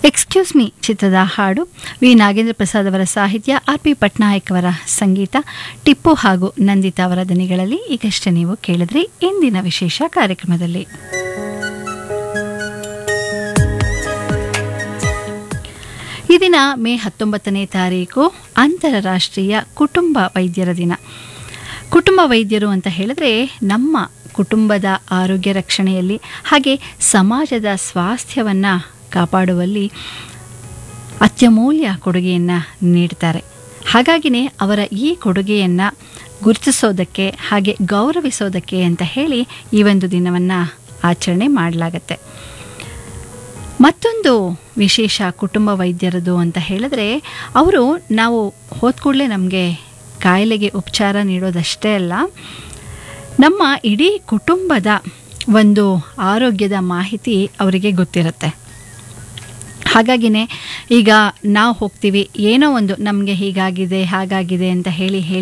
excuse me ಚಿತ್ರದ ಹಾಡು V Nagendra Prasad ಅವರ ಸಾಹಿತ್ಯ ಆರ್ ಪಿ ಪಟ್ನಾಯಕ್ ಅವರ ಸಂಗೀತ ಟಿಪ್ಪು ಹಾಗೂ ನಂದಿತಾ ಅವರ ದನಿಗಳಲ್ಲಿ ಈಗಷ್ಟೇ ನೀವು ಕೇಳಿದ್ರಿ ಇಂದಿನ ವಿಶೇಷ ಕಾರ್ಯಕ್ರಮದಲ್ಲಿ ಈ ದಿನ ಮೇ ಹತ್ತೊಂಬತ್ತನೇ ತಾರೀಕು ಅಂತಾರಾಷ್ಟ್ರೀಯ ಕುಟುಂಬ ವೈದ್ಯರ ದಿನ ಕುಟುಂಬ ವೈದ್ಯರು ಅಂತ ಹೇಳಿದ್ರೆ ನಮ್ಮ ಕುಟುಂಬದ ಆರೋಗ್ಯ ರಕ್ಷಣೆಯಲ್ಲಿ ಹಾಗೆ ಸಮಾಜದ ಸ್ವಾಸ್ಥ್ಯವನ್ನು ಕಾಪಾಡುವಲ್ಲಿ ಅತ್ಯಮೂಲ್ಯ ಕೊಡುಗೆಯನ್ನು ನೀಡ್ತಾರೆ ಹಾಗಾಗಿನೇ ಅವರ ಈ ಕೊಡುಗೆಯನ್ನು ಗುರುತಿಸೋದಕ್ಕೆ ಹಾಗೆ ಗೌರವಿಸೋದಕ್ಕೆ ಅಂತ ಹೇಳಿ ಈ ಒಂದು ದಿನವನ್ನು ಆಚರಣೆ ಮಾಡಲಾಗತ್ತೆ ಮತ್ತೊಂದು ವಿಶೇಷ ಕುಟುಂಬ ವೈದ್ಯರದು ಅಂತ ಹೇಳಿದ್ರೆ ಅವರು ನಾವು ಹೋದ ಕೂಡಲೇ ನಮಗೆ ಕಾಯಿಲೆಗೆ ಉಪಚಾರ ನೀಡೋದಷ್ಟೇ ಅಲ್ಲ ನಮ್ಮ ಇಡೀ ಕುಟುಂಬದ ಒಂದು ಆರೋಗ್ಯದ ಮಾಹಿತಿ ಅವರಿಗೆ ಗೊತ್ತಿರುತ್ತೆ ಹಾಗಾಗಿನೇ ಈಗ ನಾವು ಹೋಗ್ತೀವಿ ಏನೋ ಒಂದು ನಮಗೆ ಹೀಗಾಗಿದೆ ಹಾಗಾಗಿದೆ ಅಂತ ಹೇಳಿ ಹೇಳಿ